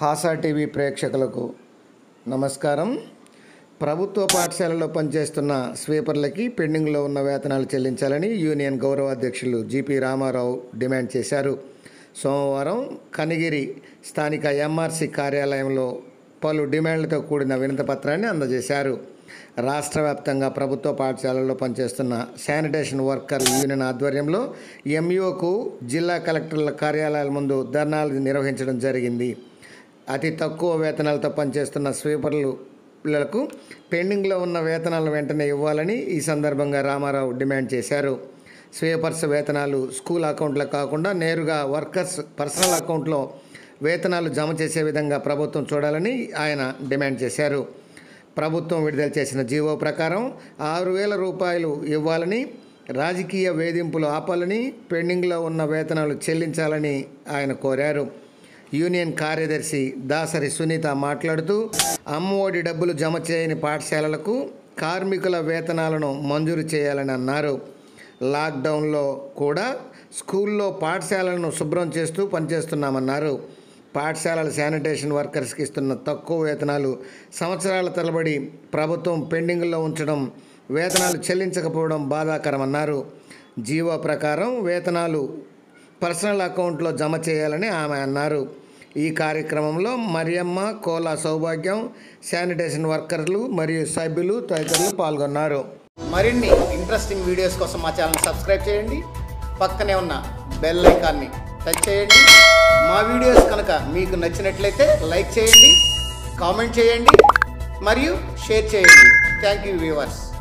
హాసా TV ప్రేక్షకులకు నమస్కారం ప్రభుత్వ పాఠశాలలో పనిచేస్తున్న స్వీపర్లకి పెండింగ్లో ఉన్న వేతనాలు చెల్లించాలని యూనియన్ గౌరవ అధ్యక్షులు జీపీ రామారావు డిమాండ్ చేశారు సోమవారం కనిగిరి స్థానిక ఎంఆర్సి కార్యాలయంలో పలు డిమాండ్లతో కూడిన వినతిపత్రాన్ని అందజేశారు రాష్ట్ర వ్యాప్తంగా ప్రభుత్వ పాఠశాలల్లో పనిచేస్తున్న శానిటేషన్ వర్కర్ యూనియన్ ఆధ్వర్యంలో ఎంఈఓకు జిల్లా కలెక్టర్ల కార్యాలయాల ముందు ధర్నాలు నిర్వహించడం జరిగింది అతి తక్కువ వేతనాలతో పనిచేస్తున్న స్వీపర్లు పిల్లలకు పెండింగ్లో ఉన్న వేతనాలను వెంటనే ఇవ్వాలని ఈ సందర్భంగా రామారావు డిమాండ్ చేశారు స్వీపర్స్ వేతనాలు స్కూల్ అకౌంట్లో కాకుండా నేరుగా వర్కర్స్ పర్సనల్ అకౌంట్లో వేతనాలు జమ చేసే విధంగా ప్రభుత్వం చూడాలని ఆయన డిమాండ్ చేశారు ప్రభుత్వం విడుదల చేసిన జీవో ప్రకారం ఆరు వేల రూపాయలు ఇవ్వాలని రాజకీయ వేధింపులు ఆపాలని పెండింగ్లో ఉన్న వేతనాలు చెల్లించాలని ఆయన కోరారు యూనియన్ కార్యదర్శి దాసరి సునీత మాట్లాడుతూ అమ్మఒడి డబ్బులు జమ చేయని పాఠశాలలకు కార్మికుల వేతనాలను మంజూరు చేయాలని అన్నారు లాక్డౌన్లో కూడా స్కూల్లో పాఠశాలను శుభ్రం చేస్తూ పనిచేస్తున్నామన్నారు పాఠశాలల శానిటేషన్ వర్కర్స్కి ఇస్తున్న తక్కువ వేతనాలు సంవత్సరాల తరబడి ప్రభుత్వం పెండింగ్లో ఉంచడం వేతనాలు చెల్లించకపోవడం బాధాకరమన్నారు జీవో ప్రకారం వేతనాలు పర్సనల్ అకౌంట్లో జమ చేయాలని ఆమె అన్నారు ఈ కార్యక్రమంలో మరియమ్మ కోలా సౌభాగ్యం శానిటేషన్ వర్కర్లు మరియు సభ్యులు తదితరులు పాల్గొన్నారు మరిన్ని ఇంట్రెస్టింగ్ వీడియోస్ కోసం మా ఛానల్ సబ్స్క్రైబ్ చేయండి పక్కనే ఉన్న బెల్ ఐకాన్ని టచ్ చేయండి మా వీడియోస్ కనుక మీకు నచ్చినట్లయితే లైక్ చేయండి కామెంట్ చేయండి మరియు షేర్ చేయండి థ్యాంక్ యూ వ్యూవర్స్